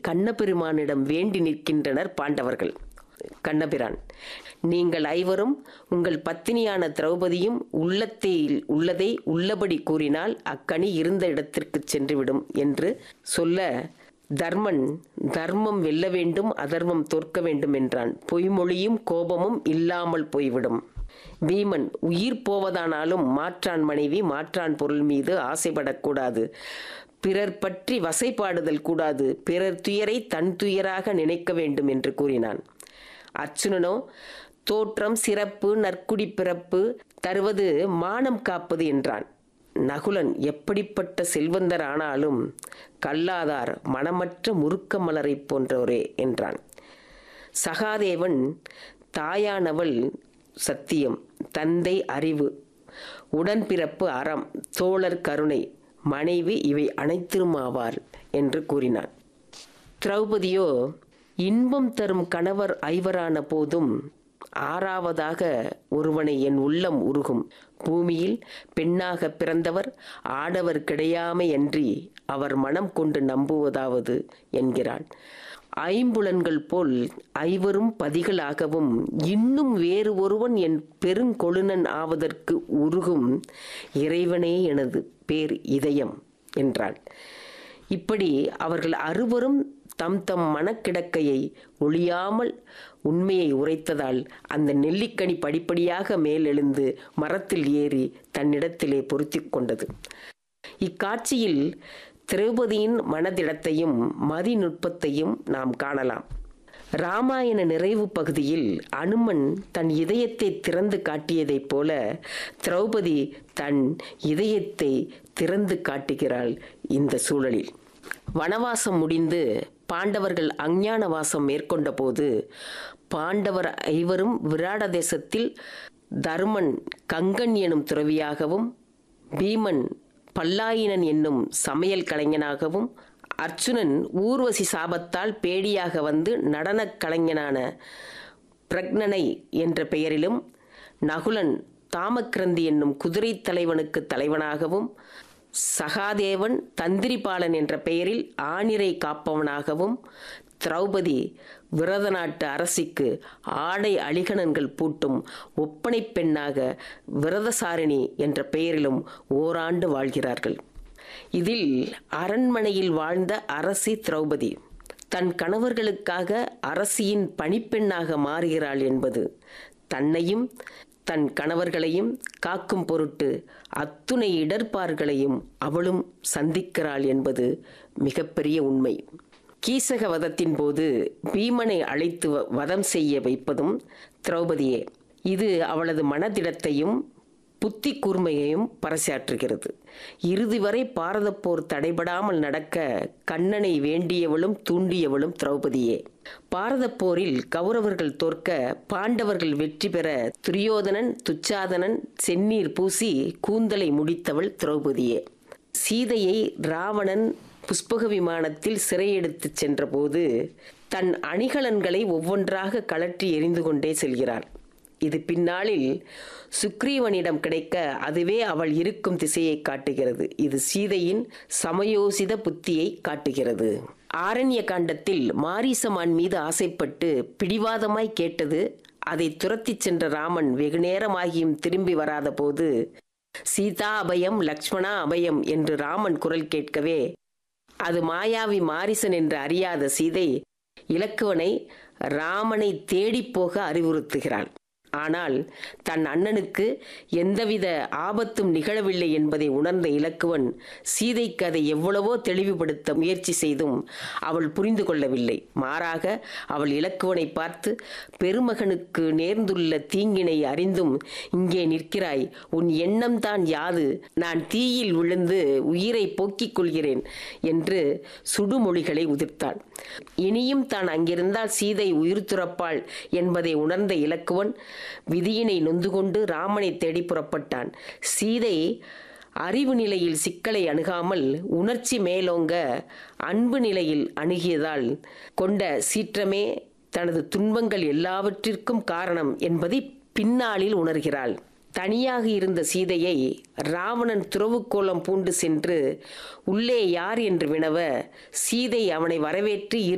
கண்ணபெருமானிடம் வேண்டி நிற்கின்றனர் பாண்டவர்கள் கண்ணபிரான் நீங்கள் ஐவரும் உங்கள் பத்தினியான திரௌபதியும் உள்ளத்தில் உள்ளதை உள்ளபடி கூறினால் அக்கனி இருந்த இடத்திற்கு சென்றுவிடும் என்று சொல்ல தர்மன் தர்மம் வெல்ல வேண்டும் அதர்மம் தோற்க வேண்டும் என்றான் பொய்மொழியும் கோபமும் இல்லாமல் போய்விடும் பீமன் உயிர் போவதானாலும் மாற்றான் மனைவி மாற்றான் பொருள் மீது ஆசைப்படக்கூடாது பிறர் பற்றி வசைப்பாடுதல் கூடாது பிறர் துயரை தன் துயராக நினைக்க வேண்டும் என்று கூறினான் அர்ச்சுனனோ தோற்றம் சிறப்பு நற்குடி பிறப்பு தருவது மானம் காப்பது என்றான் நகுலன் எப்படிப்பட்ட செல்வந்தர் ஆனாலும் கல்லாதார் மனமற்ற முறுக்க மலரை போன்றவரே என்றான் சகாதேவன் தாயானவள் சத்தியம் தந்தை அறிவு உடன்பிறப்பு அறம் தோழர் கருணை மனைவி இவை அனைத்திலும் ஆவார் என்று கூறினான் திரௌபதியோ இன்பம் தரும் கணவர் ஐவரான போதும் ஆறாவதாக ஒருவனை என் உள்ளம் உருகும் பூமியில் பெண்ணாக பிறந்தவர் ஆடவர் கிடையாமை அன்றி அவர் மனம் கொண்டு நம்புவதாவது என்கிறாள் ஐம்புலன்கள் போல் ஐவரும் பதிகளாகவும் இன்னும் வேறு ஒருவன் என் பெருங்கொழுனன் ஆவதற்கு உருகும் இறைவனே எனது பேர் இதயம் என்றாள் இப்படி அவர்கள் அறுவரும் தம் தம் மனக்கிடக்கையை ஒழியாமல் உண்மையை உரைத்ததால் அந்த நெல்லிக்கனி படிப்படியாக மேலெழுந்து மரத்தில் ஏறி தன்னிடத்திலே பொருத்தி கொண்டது இக்காட்சியில் திரௌபதியின் மனதிடத்தையும் மதிநுட்பத்தையும் நாம் காணலாம் ராமாயண நிறைவு பகுதியில் அனுமன் தன் இதயத்தை திறந்து காட்டியதைப் போல திரௌபதி தன் இதயத்தை திறந்து காட்டுகிறாள் இந்த சூழலில் வனவாசம் முடிந்து பாண்டவர்கள் அஞ்ஞான வாசம் மேற்கொண்ட போது பாண்டவர் ஐவரும் விராட தேசத்தில் தருமன் கங்கன் எனும் துறவியாகவும் பீமன் பல்லாயினன் என்னும் சமையல் கலைஞனாகவும் அர்ச்சுனன் ஊர்வசி சாபத்தால் பேடியாக வந்து நடனக் கலைஞனான பிரக்னனை என்ற பெயரிலும் நகுலன் தாமக்கிரந்தி என்னும் குதிரை தலைவனுக்கு தலைவனாகவும் சகாதேவன் தந்திரிபாலன் என்ற பெயரில் ஆணிரை காப்பவனாகவும் திரௌபதி விரத நாட்டு அரசிக்கு ஆடை அழிகணன்கள் பூட்டும் ஒப்பனை பெண்ணாக விரதசாரிணி என்ற பெயரிலும் ஓராண்டு வாழ்கிறார்கள் இதில் அரண்மனையில் வாழ்ந்த அரசி திரௌபதி தன் கணவர்களுக்காக அரசியின் பணிப்பெண்ணாக மாறுகிறாள் என்பது தன்னையும் தன் கணவர்களையும் காக்கும் பொருட்டு அத்துணை இடர்பார்களையும் அவளும் சந்திக்கிறாள் என்பது மிகப்பெரிய உண்மை கீசக வதத்தின் போது பீமனை அழைத்து வதம் செய்ய வைப்பதும் திரௌபதியே இது அவளது மனதிடத்தையும் புத்தி கூர்மையையும் பறைசாற்றுகிறது இறுதி வரை பாரத போர் தடைபடாமல் நடக்க கண்ணனை வேண்டியவளும் தூண்டியவளும் திரௌபதியே பாரத போரில் கௌரவர்கள் தோற்க பாண்டவர்கள் வெற்றி பெற துரியோதனன் துச்சாதனன் செந்நீர் பூசி கூந்தலை முடித்தவள் திரௌபதியே சீதையை ராவணன் புஷ்பக விமானத்தில் சிறையெடுத்துச் சென்றபோது தன் அணிகலன்களை ஒவ்வொன்றாக கழற்றி எரிந்து கொண்டே செல்கிறாள் இது பின்னாளில் சுக்ரீவனிடம் கிடைக்க அதுவே அவள் இருக்கும் திசையை காட்டுகிறது இது சீதையின் சமயோசித புத்தியை காட்டுகிறது ஆரண்ய காண்டத்தில் மாரீசமான் மீது ஆசைப்பட்டு பிடிவாதமாய் கேட்டது அதை துரத்திச் சென்ற ராமன் வெகு நேரமாகியும் திரும்பி வராத போது சீதா அபயம் லக்ஷ்மணா அபயம் என்று ராமன் குரல் கேட்கவே அது மாயாவி மாரிசன் என்று அறியாத சீதை இலக்குவனை ராமனை தேடிப்போக அறிவுறுத்துகிறாள் ஆனால் தன் அண்ணனுக்கு எந்தவித ஆபத்தும் நிகழவில்லை என்பதை உணர்ந்த இலக்குவன் சீதைக்கு அதை எவ்வளவோ தெளிவுபடுத்த முயற்சி செய்தும் அவள் புரிந்து கொள்ளவில்லை மாறாக அவள் இலக்குவனை பார்த்து பெருமகனுக்கு நேர்ந்துள்ள தீங்கினை அறிந்தும் இங்கே நிற்கிறாய் உன் எண்ணம்தான் யாது நான் தீயில் விழுந்து உயிரை போக்கிக் கொள்கிறேன் என்று சுடுமொழிகளை உதிர்த்தாள் இனியும் தான் அங்கிருந்தால் சீதை உயிர் துறப்பாள் என்பதை உணர்ந்த இலக்குவன் விதியினை நொந்து கொண்டு ராமனை தேடி புறப்பட்டான் சீதை அறிவு நிலையில் சிக்கலை அணுகாமல் உணர்ச்சி மேலோங்க அன்பு நிலையில் அணுகியதால் கொண்ட சீற்றமே தனது துன்பங்கள் எல்லாவற்றிற்கும் காரணம் என்பதை பின்னாளில் உணர்கிறாள் தனியாக இருந்த சீதையை ராவணன் துறவுக்கோலம் பூண்டு சென்று உள்ளே யார் என்று வினவ சீதை அவனை வரவேற்று